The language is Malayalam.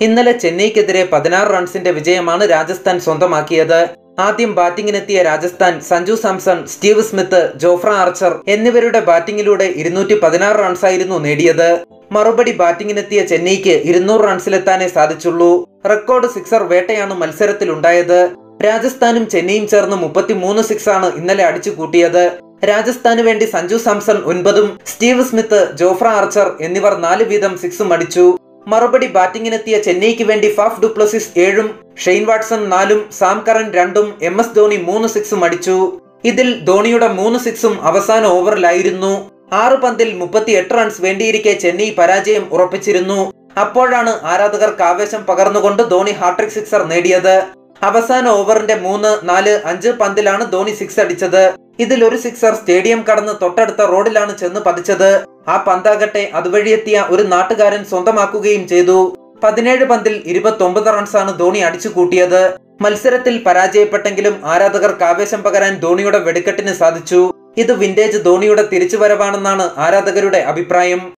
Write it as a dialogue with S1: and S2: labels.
S1: ഇന്നലെ ചെന്നൈക്കെതിരെ പതിനാറ് റൺസിന്റെ വിജയമാണ് രാജസ്ഥാൻ സ്വന്തമാക്കിയത് ആദ്യം ബാറ്റിംഗിനെത്തിയ Rajasthan Sanju Samson Steve Smith Jofra Archer എന്നിവരുടെ ബാറ്റിംഗിലൂടെ ഇരുന്നൂറ്റി പതിനാറ് റൺസായിരുന്നു നേടിയത് മറുപടി ബാറ്റിംഗിനെത്തിയ ചെന്നൈക്ക് ഇരുന്നൂറ് റൺസിലെത്താനേ സാധിച്ചുള്ളൂ റെക്കോർഡ് സിക്സർ വേട്ടയാണ് മത്സരത്തിലുണ്ടായത് രാജസ്ഥാനും ചെന്നൈയും ചേർന്ന് മുപ്പത്തിമൂന്ന് സിക്സ് ആണ് ഇന്നലെ അടിച്ചു കൂട്ടിയത് രാജസ്ഥാന് വേണ്ടി സഞ്ജു സാംസൺ ഒൻപതും സ്റ്റീവ് സ്മിത്ത് ജോഫ്ര ആർച്ചർ എന്നിവർ നാല് വീതം സിക്സും അടിച്ചു മറുപടി ബാറ്റിംഗിനെത്തിയ ചെന്നൈക്ക് വേണ്ടി ഫാഫ് ഡുപ്ലസിസ് ഏഴും ഷെയ്ൻ വാട്സൺ നാലും സാം കറൻ രണ്ടും എം എസ് ധോണി മൂന്ന് സിക്സും അടിച്ചു ഇതിൽ ധോണിയുടെ മൂന്ന് സിക്സും അവസാന ഓവറിലായിരുന്നു ആറ് പന്തിൽ മുപ്പത്തിയെട്ട് റൺസ് വേണ്ടിയിരിക്കെ ചെന്നൈ പരാജയം ഉറപ്പിച്ചിരുന്നു അപ്പോഴാണ് ആരാധകർക്ക് ആവേശം പകർന്നുകൊണ്ട് ധോണി ഹാട്രിക് സിക്സർ നേടിയത് അവസാന ഓവറിന്റെ മൂന്ന് നാല് അഞ്ച് പന്തിലാണ് ധോണി സിക്സ് അടിച്ചത് ഇതിൽ ഒരു സിക്സർ സ്റ്റേഡിയം കടന്ന് തൊട്ടടുത്ത റോഡിലാണ് ചെന്ന് പതിച്ചത് ആ പന്താകട്ടെ അതുവഴിയെത്തിയ ഒരു നാട്ടുകാരൻ സ്വന്തമാക്കുകയും ചെയ്തു പതിനേഴ് പന്തിൽ ഇരുപത്തി റൺസാണ് ധോണി അടിച്ചു കൂട്ടിയത് മത്സരത്തിൽ പരാജയപ്പെട്ടെങ്കിലും ആരാധകർക്ക് ആവേശം പകരാൻ ധോണിയുടെ വെടിക്കെട്ടിന് സാധിച്ചു ഇത് വിന്റേജ് ധോണിയുടെ തിരിച്ചുവരവാണെന്നാണ് ആരാധകരുടെ അഭിപ്രായം